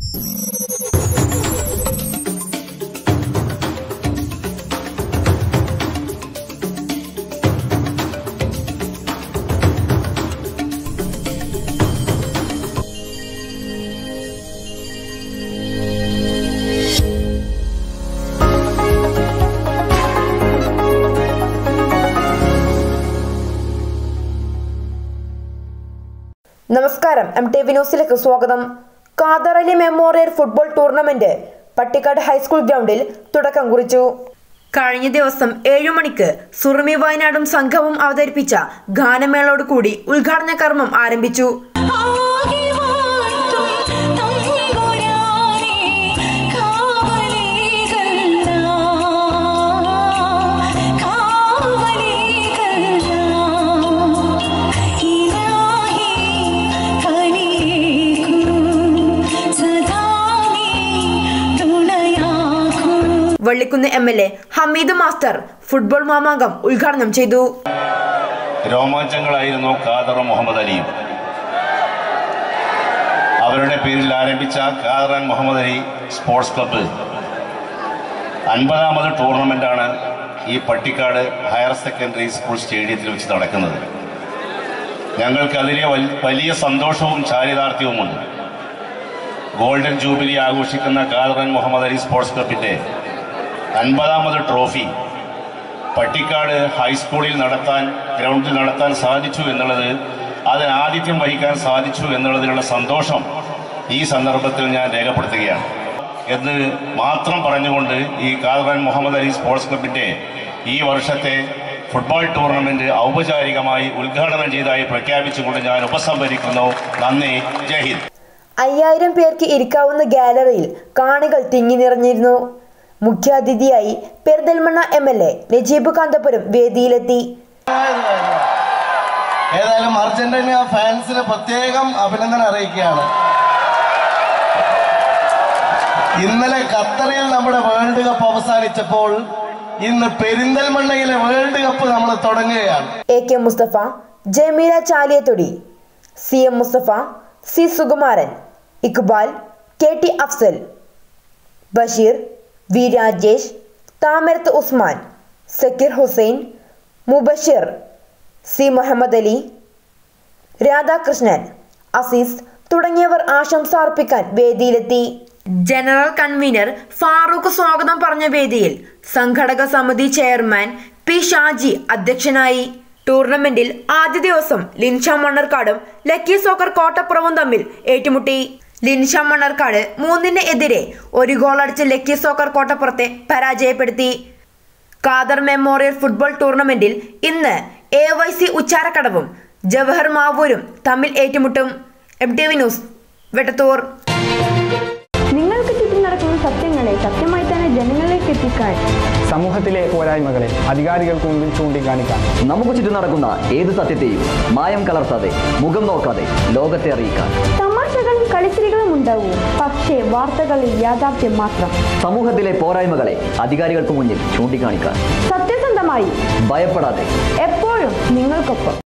നമസ്കാരം M T V ന്യൂസിലേക്ക് സ്വാഗതം Khader Ali memorial football tournament Pattikkad high school ഗ്രൗണ്ടിൽ തുടക്കം കുറിച്ചു കഴിഞ്ഞ ദിവസം ഏഴു മണിക്ക് സുറുമി വയനാടും സംഘവും അവതരിപ്പിച്ച ഗാനമേളോട് കൂടി ഉദ്ഘാടന കർമ്മം ആരംഭിച്ചു ആകെ വാഴ്ത്തും തമ്പുരാനെ കാവലികൾനാ കാവലികൾനാ ഇലാഹി കനിയേകൂ സദാ നീ തുണയാകൂ Vallikkunnu M L A Hameed master football മാമാങ്കം ഉദ്ഘാടനം ചെയ്തു രോമാഞ്ചങ്ങളായിരുന്നു ഖാദർ മുഹമ്മദ് അലിയും അവരുടെ പേരിൽ ആരംഭിച്ച Khader and Muhammad Ali sports club അൻപതാമത് ടൂർണമെന്റാണ് ഈ പട്ടിക്കാട് ഹയർ സെക്കൻഡറി സ്കൂൾ സ്റ്റേഡിയത്തിൽ വെച്ച് നടക്കുന്നത് ഞങ്ങൾക്ക് അതിലെ വൽ- വലിയ സന്തോഷവും ചാരിതാർത്ഥ്യവുമുണ്ട് ഗോൾഡൻ ജൂബിലി ആഘോഷിക്കുന്ന ഖാദർ ആൻഡ് മുഹമ്മദ് അലി സ്പോർട്സ് ക്ലബിന്റെ അൻപതാമത് ട്രോഫി പട്ടിക്കാട് ഹൈസ്കൂളിൽ നടത്താൻ ഗ്രൗണ്ടിൽ നടത്താൻ സാധിച്ചു എന്നുള്ളത് അതിന് ആതിഥ്യം വഹിക്കാൻ സാധിച്ചു എന്നുള്ളതിനുള്ള സന്തോഷം ഈ സന്ദർഭത്തിൽ ഞാൻ രേഖപ്പെടുത്തുകയാണ് എന്ന് മാത്രം പറഞ്ഞുകൊണ്ട് ഈ കാദറാൻ മുഹമ്മദ് അലി സ്പോർട്സ് ക്ലബിന്റെ ഈ വർഷത്തെ ഫുട്ബോൾ ടൂർണമെന്റ് ഔപചാരികമായി ഉദ്ഘാടനം ചെയ്തതായി പ്രഖ്യാപിച്ചുകൊണ്ട് ഞാൻ ഉപസംഹരിക്കുന്നു നന്ദി ജയ് ഹിന്ദ് അയ്യായിരം പേർക്ക് ഇരിക്കാവുന്ന ഗാലറിയിൽ കാണികൾ തിങ്ങി നിറഞ്ഞിരുന്നു മുഖ്യാതിഥിയായി Perinthalmanna M L A Najeeb Kanthapuram വേദിയിലെത്തി ഏതായാലും അർജന്റീന ഫാൻസിന് പ്രത്യേകം അഭിനന്ദനം അറിയിക്കുകയാണ് ഇന്നലെ ഖത്തറിൽ നമ്മുടെ വേൾഡ് കപ്പ് അവസാനിച്ചപ്പോൾ ഇന്ന് പെരിന്തൽമണ്ണയിലെ വേൾഡ് കപ്പ് നമ്മൾ തുടങ്ങുകയാണ് A K Musthafa Jameela Chaliyathodi C M Musthafa C Sukumaran Iqbal K T Afsal Basheer V Rajesh Thamarath Usman Sakkir Hussain Mubashir C Muhammad Ali Radhakrishnan Azeez തുടങ്ങിയവർ ആശംസ അർപ്പിക്കാൻ വേദിയിലെത്തി ജനറൽ കൺവീനർ ഫാറൂഖ് സ്വാഗതം പറഞ്ഞ വേദിയിൽ സംഘടക സമിതി ചെയർമാൻ പി ഷാജി അധ്യക്ഷനായി ടൂർണമെന്റിൽ ആദ്യ ദിവസം ലിൻഷ മണ്ണർക്കാടും ലക്കി സോക്കർ കോട്ടപ്പുറവും തമ്മിൽ ഏറ്റുമുട്ടി ലിൻഷ മണ്ണർക്കാട് മൂന്നിന് എതിരെ ഒരു ഗോൾ അടിച്ച് ലക്കി സോക്കർ കോട്ടപ്പുറത്തെ പരാജയപ്പെടുത്തി ഖാദർ മെമ്മോറിയൽ ഫുട്ബോൾ ടൂർണമെന്റിൽ ഇന്ന് എ വൈ സി ഉച്ചാരക്കടവും ജവഹർ മാവൂരും തമ്മിൽ ഏറ്റുമുട്ടും M T V news Vettathur നിങ്ങൾക്ക് ചുറ്റും നടക്കുന്ന സത്യങ്ങളെ സത്യമായി തന്നെ ജനങ്ങളിലേക്ക് എത്തിക്കാൻ സമൂഹത്തിലെ പോരായ്മകളെ അധികാരികൾക്ക് മുമ്പിൽ ചൂണ്ടിക്കാണിക്കാൻ നമുക്ക് ചുറ്റും നടക്കുന്ന ഏത് സത്യത്തെയും മായം കലർത്താതെ മുഖം നോക്കാതെ ലോകത്തെ അറിയിക്കാൻ തമാശകളും കളിച്ചിരികളും ഉണ്ടാവും പക്ഷേ വാർത്തകളിൽ യാഥാർത്ഥ്യം മാത്രം സമൂഹത്തിലെ പോരായ്മകളെ അധികാരികൾക്ക് മുന്നിൽ ചൂണ്ടിക്കാണിക്കാൻ സത്യസന്ധമായി ഭയപ്പെടാതെ എപ്പോഴും നിങ്ങൾക്കൊപ്പം